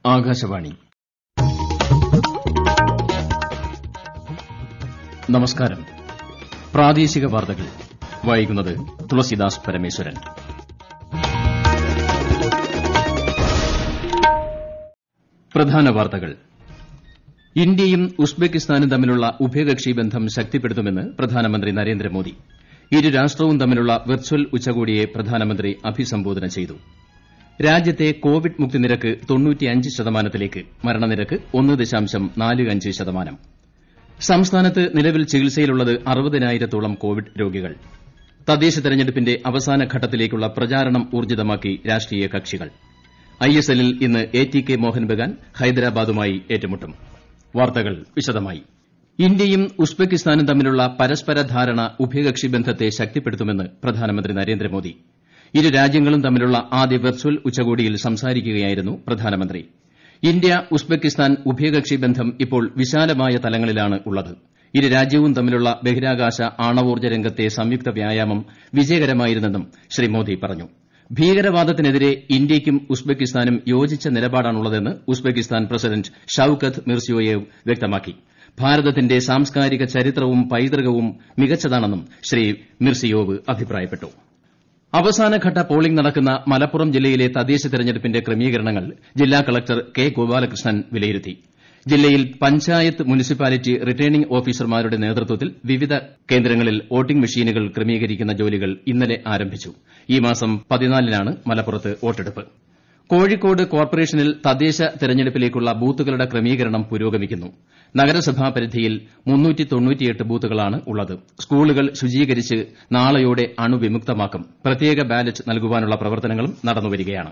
ആകാശവാണി നമസ്കാരം പ്രാദേശിക വാർത്തകൾ വായിക്കുന്നത് തുളസിദാസ് പരമേശ്വരൻ പ്രധാന വാർത്തകൾ ഇന്ത്യയും ഉസ്ബെക്കിസ്ഥാനും തമ്മിലുള്ള ഉഭയകക്ഷി ബന്ധം ശക്തിപ്പെടുത്തുമെന്ന് പ്രധാനമന്ത്രി നരേന്ദ്രമോദി ഇരു രാഷ്ട്രവും തമ്മിലുള്ള വെർച്വൽ ഉച്ചകോടിയെ പ്രധാനമന്ത്രി അഭിസംബോധന ചെയ്തു രാജ്യത്തെ കോവിഡ് മുക്തി നിരക്ക് ശതമാനത്തിലേക്ക് മരണനിരക്ക് ഒന്ന് ദശാംശം നാല് അഞ്ച് ശതമാനം സംസ്ഥാനത്ത് നിലവിൽ ചികിത്സയിലുള്ളത് അറുപതിനായിരത്തോളം കോവിഡ് രോഗികൾ തദ്ദേശ തെരഞ്ഞെടുപ്പിന്റെ അവസാന ഘട്ടത്തിലേക്കുള്ള പ്രചാരണം ഊർജ്ജിതമാക്കി രാഷ്ട്രീയ കക്ഷികൾ ഐഎസ്എല്ലിൽ ഇന്ന് A T K Mohun Bagan ഹൈദരാബാദുമായി ഏറ്റുമുട്ടും വാർത്തകൾ വിശദമായി ഇന്ത്യയും ഉസ്ബെക്കിസ്ഥാനും തമ്മിലുള്ള പരസ്പര ധാരണ ഉഭയകക്ഷി ബന്ധത്തെ ശക്തിപ്പെടുത്തുമെന്ന് പ്രധാനമന്ത്രി നരേന്ദ്രമോദി ഇരു രാജ്യങ്ങളും തമ്മിലുള്ള ആദ്യ വെർച്വൽ ഉച്ചകോടിയിൽ സംസാരിക്കുകയായിരുന്നു പ്രധാനമന്ത്രി ഇന്ത്യ ഉസ്ബെക്കിസ്ഥാൻ ഉഭയകക്ഷി ബന്ധം ഇപ്പോൾ വിശാലമായ തലങ്ങളിലാണുള്ളത് ഇരു രാജ്യവും തമ്മിലുള്ള ബഹിരാകാശ ആണവോർജ്ജ രംഗത്തെ സംയുക്ത വ്യായാമം വിജയകരമായിരുന്നെന്നും ശ്രീ മോദി പറഞ്ഞു ഭീകരവാദത്തിനെതിരെ ഇന്ത്യയ്ക്കും ഉസ്ബെക്കിസ്ഥാനും യോജിച്ച നിലപാടാണുള്ളതെന്ന് ഉസ്ബെക്കിസ്ഥാൻ പ്രസിഡന്റ് ഷൌക്കത്ത് മിർസിയോയേവ് വ്യക്തമാക്കി ഭാരതത്തിന്റെ സാംസ്കാരിക ചരിത്രവും പൈതൃകവും മികച്ചതാണെന്നും ശ്രീ മിർസിയോവ് അഭിപ്രായപ്പെട്ടു അവസാനഘട്ട പോളിംഗ് നടക്കുന്ന മലപ്പുറം ജില്ലയിലെ തദ്ദേശ തെരഞ്ഞെടുപ്പിന്റെ ക്രമീകരണങ്ങൾ ജില്ലാ കളക്ടർ കെ ഗോപാലകൃഷ്ണൻ വിലയിരുത്തി ജില്ലയിൽ പഞ്ചായത്ത് മുനിസിപ്പാലിറ്റി റിട്ടേണിംഗ് ഓഫീസർമാരുടെ നേതൃത്വത്തിൽ വിവിധ കേന്ദ്രങ്ങളിൽ വോട്ടിംഗ് മെഷീനുകൾ ക്രമീകരിക്കുന്ന ജോലികൾ ഇന്നലെ ആരംഭിച്ചു ഈ മാസം പതിനാലിനാണ് മലപ്പുറത്ത് വോട്ടെടുപ്പ് കോഴിക്കോട് കോർപ്പറേഷനിൽ തദ്ദേശ തെരഞ്ഞെടുപ്പിലേക്കുള്ള ബൂത്തുകളുടെ ക്രമീകരണം പുരോഗമിക്കുന്നു നഗരസഭാ പരിധിയിൽ ബൂത്തുകളാണ് ഉള്ളത് സ്കൂളുകൾ ശുചീകരിച്ച് നാളെയോടെ അണുവിമുക്തമാക്കും പ്രത്യേക ബാലറ്റ് നൽകുവാനുള്ള പ്രവർത്തനങ്ങളും നടന്നുവരികയാണ്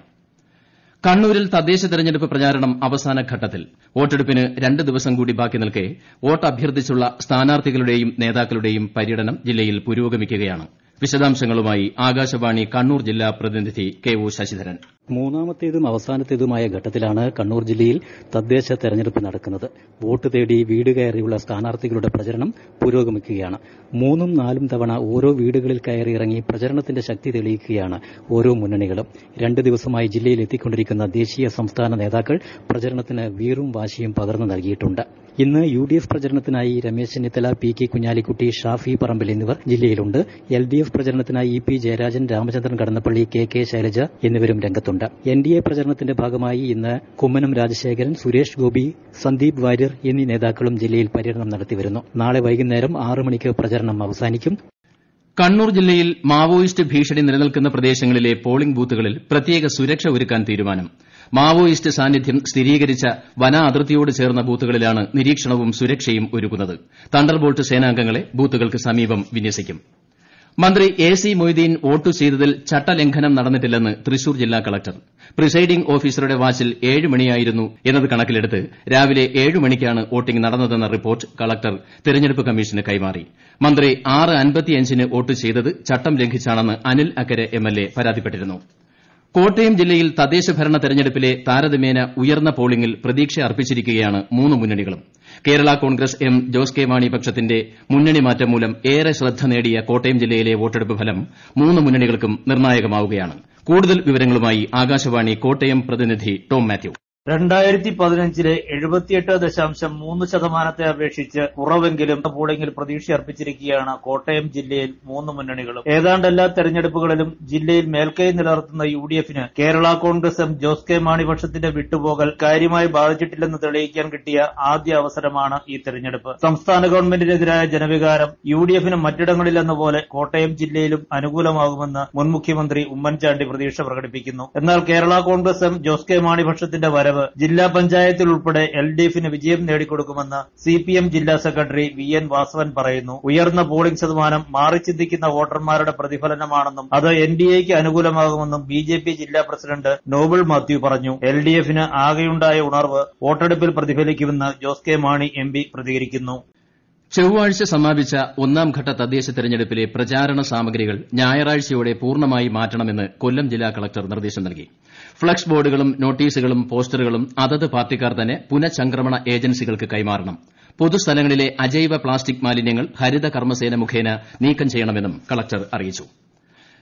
കണ്ണൂരിൽ തദ്ദേശ തെരഞ്ഞെടുപ്പ് പ്രചാരണം അവസാന ഘട്ടത്തിൽ വോട്ടെടുപ്പിന് രണ്ട് ദിവസം കൂടി ബാക്കി നിൽക്കെ വോട്ടഭ്യർത്ഥിച്ചുള്ള സ്ഥാനാർത്ഥികളുടെയും നേതാക്കളുടെയും പര്യടനം ജില്ലയിൽ പുരോഗമിക്കുകയാണ് വിശദാംശങ്ങളുമായി ആകാശവാണി കണ്ണൂർ ജില്ലാ പ്രതിനിധി കെ ഒ ശശിധരൻ മൂന്നാമത്തേതും അവസാനത്തേതുമായ ഘട്ടത്തിലാണ് കണ്ണൂർ ജില്ലയിൽ തദ്ദേശ തെരഞ്ഞെടുപ്പ് നടക്കുന്നത് വോട്ട് തേടി വീട് കയറിയുള്ള സ്ഥാനാർത്ഥികളുടെ പ്രചരണം പുരോഗമിക്കുകയാണ് മൂന്നും നാലും തവണ ഓരോ വീടുകളിൽ കയറി ഇറങ്ങി പ്രചരണത്തിന്റെ ശക്തി തെളിയിക്കുകയാണ് ഓരോ മുന്നണികളും രണ്ട് ദിവസമായി ജില്ലയിൽ എത്തിക്കൊണ്ടിരിക്കുന്ന ദേശീയ സംസ്ഥാന നേതാക്കൾ പ്രചരണത്തിന് വീറും വാശിയും പകർന്നു നൽകിയിട്ടുണ്ട് ഇന്ന് യു ഡി എഫ് പ്രചരണത്തിനായി രമേശ് ചെന്നിത്തല പി കെ കുഞ്ഞാലിക്കുട്ടി ഷാഫി പറമ്പിൽ എന്നിവർ ജില്ലയിലുണ്ട് എൽ ഡി എഫ് പ്രചരണത്തിനായി E P Jayarajan Ramachandran Kadannappalli K K Shailaja എന്നിവരും രംഗത്തുണ്ട് എൻ ഡി എ പ്രചരണത്തിന്റെ ഭാഗമായി ഇന്ന് കുമ്മനം രാജശേഖരൻ സുരേഷ് ഗോപി സന്ദീപ് വാര്യർ എന്നീ നേതാക്കളും ജില്ലയിൽ പര്യടനം നടത്തിവരുന്നു നാളെ വൈകുന്നേരം ആറ് മണിക്ക് പ്രചരണം അവസാനിക്കും കണ്ണൂർ ജില്ലയിൽ മാവോയിസ്റ്റ് ഭീഷണി നിലനിൽക്കുന്ന പ്രദേശങ്ങളിലെ പോളിംഗ് ബൂത്തുകളിൽ പ്രത്യേക സുരക്ഷ ഒരുക്കാൻ തീരുമാനം മാവോയിസ്റ്റ് സാന്നിധ്യം സ്ഥിരീകരിച്ച വന അതിർത്തിയോട് ചേർന്ന ബൂത്തുകളിലാണ് നിരീക്ഷണവും സുരക്ഷയും ഒരുക്കുന്നത് തണ്ടർബോൾട്ട് സേനാംഗങ്ങളെ ബൂത്തുകൾക്ക് സമീപം വിന്യസിക്കും മന്ത്രി എ സി മൊയ്തീൻ വോട്ടു ചെയ്തതിൽ ചട്ടലംഘനം നടന്നിട്ടില്ലെന്ന് തൃശൂർ ജില്ലാ കളക്ടർ പ്രിസൈഡിംഗ് ഓഫീസറുടെ വാച്ചിൽ ഏഴ് മണിയായിരുന്നു എന്നത് കണക്കിലെടുത്ത് രാവിലെ ഏഴ് മണിക്കാണ് വോട്ടിംഗ് നടന്നതെന്ന റിപ്പോർട്ട് കളക്ടർ തെരഞ്ഞെടുപ്പ് കമ്മീഷന് കൈമാറി മന്ത്രി ആറ് അൻപത്തിയഞ്ചിന് വോട്ട് ചെയ്തത് ചട്ടം ലംഘിച്ചാണെന്ന് അനിൽ അക്കരെ എംഎൽഎ പരാതിപ്പെട്ടിരുന്നു കോട്ടയം ജില്ലയിൽ തദ്ദേശഭരണ തെരഞ്ഞെടുപ്പിലെ താരതമ്യേന ഉയർന്ന പോളിംഗിൽ പ്രതീക്ഷ അർപ്പിച്ചിരിക്കുകയാണ് മൂന്ന് മുന്നണികളും കേരള കോൺഗ്രസ് എം ജോസ് കെ മാണി പക്ഷത്തിന്റെ മുന്നണി മാറ്റം മൂലം ഏറെ ശ്രദ്ധ നേടിയ കോട്ടയം ജില്ലയിലെ വോട്ടെടുപ്പ് ഫലം മൂന്ന് മുന്നണികൾക്കും നിർണായകമാവുകയാണ് കൂടുതൽ വിവരങ്ങളുമായി ആകാശവാണി കോട്ടയം പ്രതിനിധി ടോം മാത്യു രണ്ടായിരത്തി പതിനഞ്ചിലെ എഴുപത്തിയെട്ട് ദശാംശം മൂന്ന് ശതമാനത്തെ അപേക്ഷിച്ച് കുറവെങ്കിലും പോളിംഗിൽ പ്രതീക്ഷ അർപ്പിച്ചിരിക്കുകയാണ് കോട്ടയം ജില്ലയിൽ മൂന്ന് മുന്നണികളും ഏതാണ്ട് എല്ലാ തെരഞ്ഞെടുപ്പുകളിലും ജില്ലയിൽ മേൽക്കൈ നിലനിർത്തുന്ന യു ഡി എഫിന് കേരള കോൺഗ്രസ് എം ജോസ് കെ മാണി പക്ഷത്തിന്റെ വിട്ടുപോകൽ കാര്യമായി ബാധിച്ചിട്ടില്ലെന്ന് തെളിയിക്കാൻ കിട്ടിയ ആദ്യ അവസരമാണ് ഈ തെരഞ്ഞെടുപ്പ് സംസ്ഥാന ഗവൺമെന്റിനെതിരായ ജനവികാരം യു ഡി എഫിന് മറ്റിടങ്ങളിലെന്ന പോലെ കോട്ടയം ജില്ലയിലും അനുകൂലമാകുമെന്ന് മുൻ മുഖ്യമന്ത്രി ഉമ്മൻചാണ്ടി പ്രതീക്ഷ പ്രകടിപ്പിക്കുന്നു എന്നാൽ കേരള കോൺഗ്രസ് എം ജോസ് കെ മാണി പക്ഷത്തിന്റെ വരവ് ജില്ലാ പഞ്ചായത്തിൽ ഉൾപ്പെടെ എൽ ഡി എഫിന് വിജയം നേടിക്കൊടുക്കുമെന്ന് സി പി എം ജില്ലാ സെക്രട്ടറി വി എൻ വാസവൻ പറയുന്നു ഉയർന്ന പോളിംഗ് ശതമാനം മാറി ചിന്തിക്കുന്ന വോട്ടർമാരുടെ പ്രതിഫലനമാണെന്നും അത് എൻ ഡി എക്ക് അനുകൂലമാകുമെന്നും ബി ജെ പി ജില്ലാ പ്രസിഡന്റ് നോബിൾ മാത്യു പറഞ്ഞു എൽ ഡി എഫിന് ആകെയുണ്ടായ ഉണർവ് വോട്ടെടുപ്പിൽ പ്രതിഫലിക്കുമെന്ന് Jose K Mani M P പ്രതികരിക്കുന്നു ചൊവ്വാഴ്ച സമാപിച്ച ഒന്നാംഘട്ട തദ്ദേശ തെരഞ്ഞെടുപ്പിലെ പ്രചാരണ സാമഗ്രികൾ ഞായറാഴ്ചയോടെ പൂർണ്ണമായി മാറ്റണമെന്ന് കൊല്ലം ജില്ലാ കളക്ടർ നിർദ്ദേശം നൽകി ഫ്ളക്സ് ബോർഡുകളും നോട്ടീസുകളും പോസ്റ്ററുകളും അതത് പാർട്ടിക്കാർ തന്നെ പുനഃചംക്രമണ ഏജൻസികൾക്ക് കൈമാറണം പൊതുസ്ഥലങ്ങളിലെ അജൈവ പ്ലാസ്റ്റിക് മാലിന്യങ്ങൾ ഹരിത കർമ്മസേന മുഖേന നീക്കം ചെയ്യണമെന്നും കളക്ടർ അറിയിച്ചു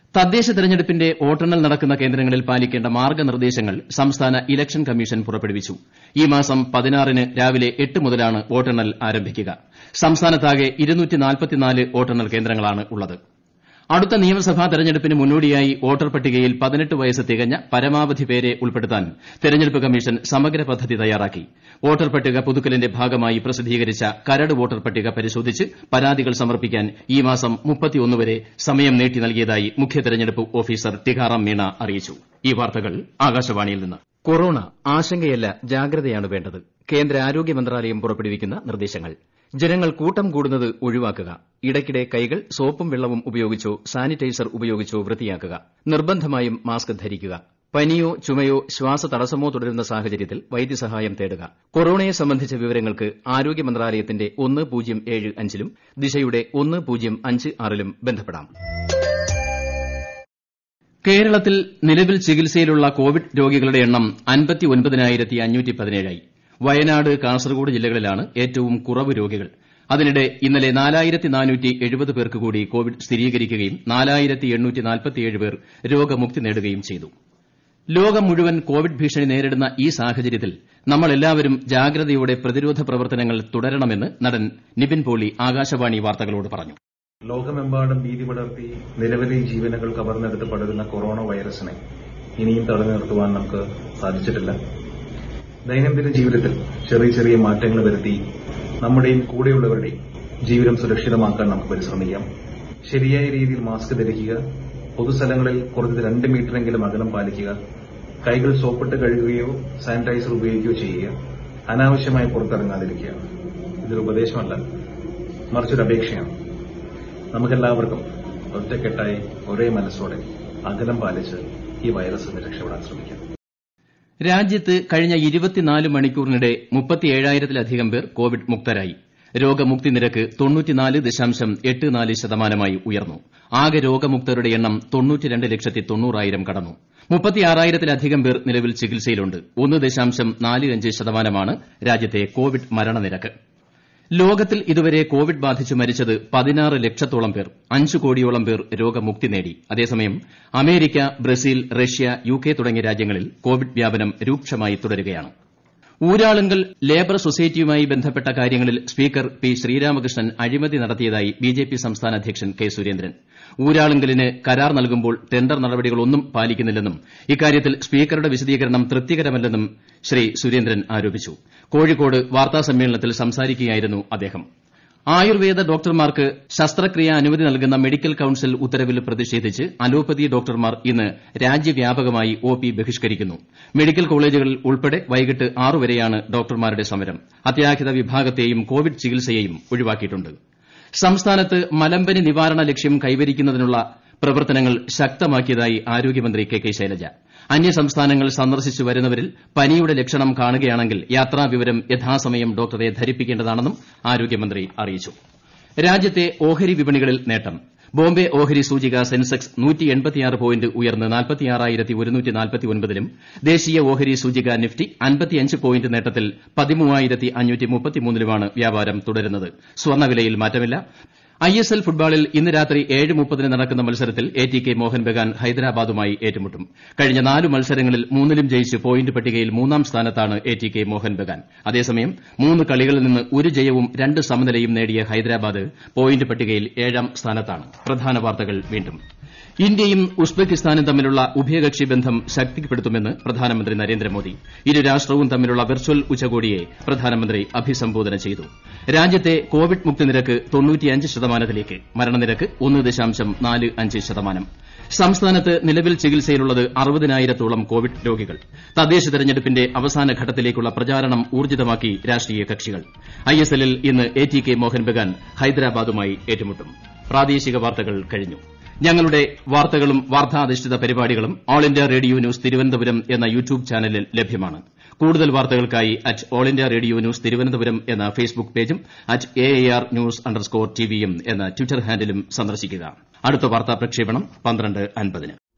തദ്ദേശ തെരഞ്ഞെടുപ്പിന്റെ വോട്ടെണ്ണൽ നടക്കുന്ന കേന്ദ്രങ്ങളിൽ പാലിക്കേണ്ട മാർഗ്ഗനിർദ്ദേശങ്ങൾ സംസ്ഥാന ഇലക്ഷൻ കമ്മീഷൻ പുറപ്പെടുവിച്ചു ഈ മാസം പതിനാറിന് രാവിലെ എട്ട് മുതലാണ് വോട്ടെണ്ണൽ ആരംഭിക്കുക സംസ്ഥാനത്താകെ വോട്ടെണ്ണൽ കേന്ദ്രങ്ങളാണുള്ളത് അടുത്ത നിയമസഭാ തെരഞ്ഞെടുപ്പിന് മുന്നോടിയായി വോട്ടർ പട്ടികയിൽ പതിനെട്ട് വയസ്സ് തികഞ്ഞ പരമാവധി പേരെ ഉൾപ്പെടുത്താൻ തെരഞ്ഞെടുപ്പ് കമ്മീഷൻ സമഗ്ര പദ്ധതി തയ്യാറാക്കി വോട്ടർ പട്ടിക പുതുക്കലിന്റെ ഭാഗമായി പ്രസിദ്ധീകരിച്ച കരട് വോട്ടർ പട്ടിക പരിശോധിച്ച് പരാതികൾ സമർപ്പിക്കാൻ ഈ മാസം വരെ സമയം നീട്ടി നൽകിയതായി മുഖ്യ തെരഞ്ഞെടുപ്പ് ഓഫീസർ ടിക്കാറാം മീണ അറിയിച്ചു ഈ വാർത്തകൾ ആകാശവാണിയിൽ നിന്ന് കൊറോണ ആശങ്കയല്ല ജാഗ്രതയാണ് വേണ്ടത് കേന്ദ്ര ആരോഗ്യ മന്ത്രാലയം പുറപ്പെടുവിക്കുന്ന നിർദ്ദേശങ്ങൾ ജനങ്ങൾ കൂട്ടം കൂടുന്നത് ഒഴിവാക്കുക ഇടയ്ക്കിടെ കൈകൾ സോപ്പും വെള്ളവും ഉപയോഗിച്ചോ സാനിറ്റൈസർ ഉപയോഗിച്ചോ വൃത്തിയാക്കുക നിർബന്ധമായും മാസ്ക് ധരിക്കുക പനിയോ ചുമയോ ശ്വാസതടസ്സമോ തുടരുന്ന സാഹചര്യത്തിൽ വൈദ്യസഹായം തേടുക കൊറോണയെ സംബന്ധിച്ച വിവരങ്ങൾക്ക് ആരോഗ്യ മന്ത്രാലയത്തിന്റെ ഒന്ന് പൂജ്യം ഏഴ് അഞ്ചിലും ദിശയുടെ ഒന്ന് പൂജ്യം അഞ്ച് ആറിലും ബന്ധപ്പെടാം കേരളത്തിൽ നിലവിൽ ചികിത്സയിലുള്ള കോവിഡ് രോഗികളുടെ എണ്ണം ആയി വയനാട് കാസർഗോഡ് ജില്ലകളിലാണ് ഏറ്റവും കുറവ് രോഗികൾ അതിനിടെ ഇന്നലെ പേർക്ക് കൂടി കോവിഡ് സ്ഥിരീകരിക്കുകയും പേർ രോഗമുക്തി നേടുകയും ചെയ്തു ലോകം മുഴുവൻ കോവിഡ് ഭീഷണി നേരിടുന്ന ഈ സാഹചര്യത്തിൽ നമ്മളെല്ലാവരും ജാഗ്രതയോടെ പ്രതിരോധ പ്രവർത്തനങ്ങൾ തുടരണമെന്ന് നടൻ നിവിൻ പോളി ആകാശവാണി വാർത്തകളോട് പറഞ്ഞു ലോകമെമ്പാടും ഭീതി പടർത്തി നിരവധി ജീവനുകൾ കവർന്നെടുത്ത് പടരുന്ന കൊറോണ വൈറസിനെ ഇനിയും തടഞ്ഞു നിർത്തുവാൻ നമുക്ക് സാധിച്ചിട്ടില്ല ദൈനംദിന ജീവിതത്തിൽ ചെറിയ ചെറിയ മാറ്റങ്ങൾ വരുത്തി നമ്മുടെയും കൂടെയുള്ളവരുടെയും ജീവിതം സുരക്ഷിതമാക്കാൻ നമുക്ക് പരിശ്രമിക്കാം ശരിയായ രീതിയിൽ മാസ്ക് ധരിക്കുക പൊതുസ്ഥലങ്ങളിൽ കുറഞ്ഞത് രണ്ട് മീറ്ററെങ്കിലും അകലം പാലിക്കുക കൈകൾ സോപ്പിട്ട് കഴുകുകയോ സാനിറ്റൈസർ ഉപയോഗിക്കുകയോ ചെയ്യുക അനാവശ്യമായി പുറത്തിറങ്ങാതിരിക്കുക ഇതൊരു ഉപദേശമല്ല മറിച്ചൊരു അപേക്ഷയാണ് നമുക്കെല്ലാവർക്കും ഒറ്റക്കെട്ടായി ഒരേ മനസ്സോടെ അകലം പാലിച്ച് ഈ വൈറസിൽ നിന്ന് രക്ഷപ്പെടാൻ ശ്രമിക്കാം രാജ്യത്ത് കഴിഞ്ഞ ഇരുപത്തിനാല് മണിക്കൂറിനിടെ മുപ്പത്തിയേഴായിരത്തിലധികം പേർ കോവിഡ് മുക്തരായി രോഗമുക്തി നിരക്ക് തൊണ്ണൂറ്റിനാല് ദശാംശം എട്ട് നാല് ശതമാനമായി ഉയർന്നു ആകെ രോഗമുക്തരുടെ എണ്ണം തൊണ്ണൂറ്റിരണ്ട് ലക്ഷത്തി തൊണ്ണൂറായിരം കടന്നു മുപ്പത്തിയാറായിരത്തിലധികം പേർ നിലവിൽ ചികിത്സയിലുണ്ട് ഒന്ന് ദശാംശം നാല് അഞ്ച് ശതമാനമാണ് രാജ്യത്തെ കോവിഡ് മരണനിരക്ക് ലോകത്തിൽ ഇതുവരെ കോവിഡ് ബാധിച്ച് മരിച്ചത് പതിനാറ് ലക്ഷത്തോളം പേർ അഞ്ച് കോടിയോളം പേർ രോഗമുക്തി നേടി അതേസമയം അമേരിക്ക ബ്രസീൽ റഷ്യ യുകെ തുടങ്ങിയ രാജ്യങ്ങളിൽ കോവിഡ് വ്യാപനം രൂക്ഷമായി തുടരുകയാണ് ഊരാളുങ്കൽ ലേബർ സൊസൈറ്റിയുമായി ബന്ധപ്പെട്ട കാര്യങ്ങളിൽ സ്പീക്കർ പി ശ്രീരാമകൃഷ്ണൻ അഴിമതി നടത്തിയതായി ബിജെപി സംസ്ഥാന അധ്യക്ഷൻ കെ സുരേന്ദ്രൻ ഊരാളുങ്കലിന് കരാർ നൽകുമ്പോൾ ടെൻഡർ നടപടികളൊന്നും പാലിക്കുന്നില്ലെന്നും ഇക്കാര്യത്തിൽ സ്പീക്കറുടെ വിശദീകരണം തൃപ്തികരമല്ലെന്നും ശ്രീ സുരേന്ദ്രൻ ആരോപിച്ചു കോഴിക്കോട് വാർത്താസമ്മേളനത്തിൽ സംസാരിക്കുകയായിരുന്നു അദ്ദേഹം ആയുർവേദ ഡോക്ടർമാർക്ക് ശസ്ത്രക്രിയ അനുമതി നൽകുന്ന മെഡിക്കൽ കൌൺസിൽ ഉത്തരവിൽ പ്രതിഷേധിച്ച് അലോപ്പതി ഡോക്ടർമാർ ഇന്ന് രാജ്യവ്യാപകമായി ഒ പി ബഹിഷ്കരിക്കുന്നു മെഡിക്കൽ കോളേജുകളിൽ ഉൾപ്പെടെ വൈകിട്ട് ആറ് വരെയാണ് ഡോക്ടർമാരുടെ സമരം അത്യാഹിത വിഭാഗത്തെയും കോവിഡ് ചികിത്സയെയും ഒഴിവാക്കിയിട്ടുണ്ട് സംസ്ഥാനത്ത് മലമ്പനി നിവാരണ ലക്ഷ്യം കൈവരിക്കുന്നതിനുള്ള പ്രവർത്തനങ്ങൾ ശക്തമാക്കിയതായി ആരോഗ്യമന്ത്രി കെ കെ ശൈലജ അന്യസംസ്ഥാനങ്ങൾ സന്ദർശിച്ചു വരുന്നവരിൽ പനിയുടെ ലക്ഷണം കാണുകയാണെങ്കിൽ യാത്രാവിവരം യഥാസമയം ഡോക്ടറെ ധരിപ്പിക്കേണ്ടതാണെന്നും ആരോഗ്യമന്ത്രി അറിയിച്ചു രാജ്യത്തെ ഓഹരി വിപണികളിൽ നേട്ടം ബോംബെ ഓഹരി സൂചിക സെൻസെക്സ് പോയിന്റ് ഉയർന്ന് ലും ദേശീയ ഓഹരി സൂചിക നിഫ്റ്റി പോയിന്റ് നേട്ടത്തിൽ ലുമാണ് വ്യാപാരം തുടരുന്നത് സ്വർണ്ണവിലയിൽ മാറ്റമില്ല ഐ എസ് എൽ ഫുട്ബോളിൽ ഇന്ന് രാത്രി ഏഴ് മുപ്പതിന് നടക്കുന്ന മത്സരത്തിൽ A T K Mohun Bagan ഹൈദരാബാദുമായി ഏറ്റുമുട്ടും കഴിഞ്ഞ നാല് മത്സരങ്ങളിൽ മൂന്നിലും ജയിച്ച് പോയിന്റ് പട്ടികയിൽ മൂന്നാം സ്ഥാനത്താണ് A T K Mohun Bagan അതേസമയം മൂന്ന് കളികളിൽ നിന്ന് ഒരു ജയവും രണ്ട് സമനിലയും നേടിയ ഹൈദരാബാദ് പോയിന്റ് പട്ടികയിൽ ഏഴാം സ്ഥാനത്താണ് പ്രധാന വാർത്തകൾ വീണ്ടും ഇന്ത്യയും ഉസ്ബെക്കിസ്ഥാനും തമ്മിലുള്ള ഉഭയകക്ഷി ബന്ധം ശക്തിപ്പെടുത്തുമെന്ന് പ്രധാനമന്ത്രി നരേന്ദ്രമോദി ഇരു രാഷ്ട്രവും തമ്മിലുള്ള വെർച്വൽ ഉച്ചകോടിയെ പ്രധാനമന്ത്രി അഭിസംബോധന ചെയ്തു രാജ്യത്തെ കോവിഡ് മുക്തി നിരക്ക് ശതമാനത്തിലേക്ക് മരണനിരക്ക് ഒന്ന് ദശാംശം നാല് അഞ്ച് ശതമാനം സംസ്ഥാനത്ത് നിലവിൽ ചികിത്സയിലുള്ളത് അറുപതിനായിരത്തോളം കോവിഡ് രോഗികൾ തദ്ദേശ തെരഞ്ഞെടുപ്പിന്റെ അവസാന ഘട്ടത്തിലേക്കുള്ള പ്രചാരണം ഊർജ്ജിതമാക്കി രാഷ്ട്രീയ കക്ഷികൾ ഐ എസ് എല്ലിൽ ഇന്ന് A T K Mohun Bagan ഹൈദരാബാദുമായി ഏറ്റുമുട്ടും പ്രാദേശിക വാർത്തകൾ കഴിഞ്ഞു ഞങ്ങളുടെ വാർത്തകളും വാർത്താധിഷ്ഠിത പരിപാടികളും all India radio news Thiruvananthapuram എന്ന യൂട്യൂബ് ചാനലിൽ ലഭ്യമാണ് കൂടുതൽ വാർത്തകൾക്കായി at all India radio news Thiruvananthapuram എന്ന ഫേസ്ബുക്ക് പേജും at A R news underscore ടിവിയും എന്ന ട്വിറ്റർ ഹാൻഡിലും സന്ദർശിക്കുക അടുത്ത വാർത്താ പ്രക്ഷേപണം പന്ത്രണ്ട് അൻപതിന്